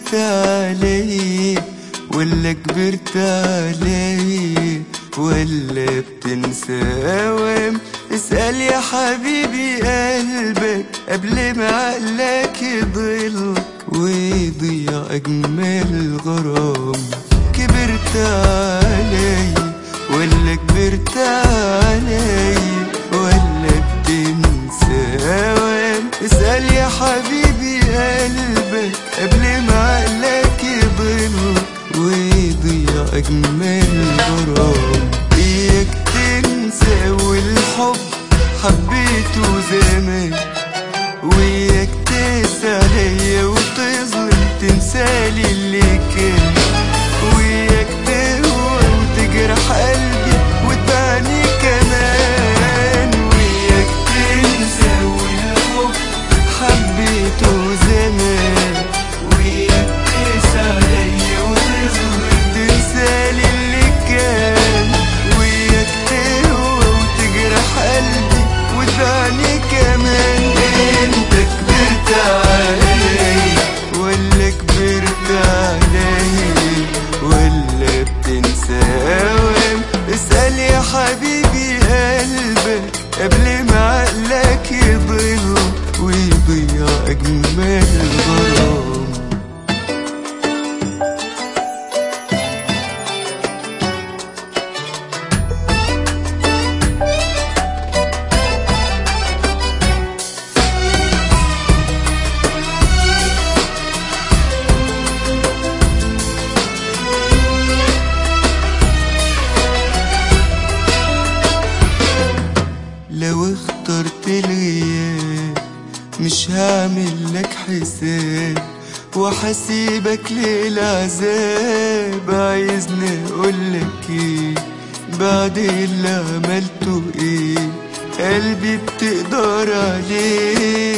كبرت علي ولا كبرت علي ولا بتنسى اوام اسأل يا حبيبي قلبك قبل ما عقلك يضلك ويضيع اجمل غرام كبرت علي ولا كبرت علي ولا بتنسى اوام اسأل يا حبيبي قلبك قبل ما عقلك يضلك ويضيع أجمل غرام إياك تنسى والحب حبيته زمان وياك تقسى عليا وتظلم تنسالي اللي كان وياك تهوى وتجرح قلبي وتبعني كمان وياك تنسى والحب حبيته زمان وياك تقسى عليا وتظلم تنسالي اللي كان وياك تهوى وتجرح قلبي وتبعني كمان انت كبرت علي ولا كبرت علي ولا بتنسى اوام اسأل يا حبيبي قلبك قبل ما عقلك يضل ويضيع اجمل غرام لو اخترت الغياب مش هعمل لك حساب وحسيبك للعذاب عايزني اقولك ايه بعد اللي عملته ايه قلبي بتقدر عليه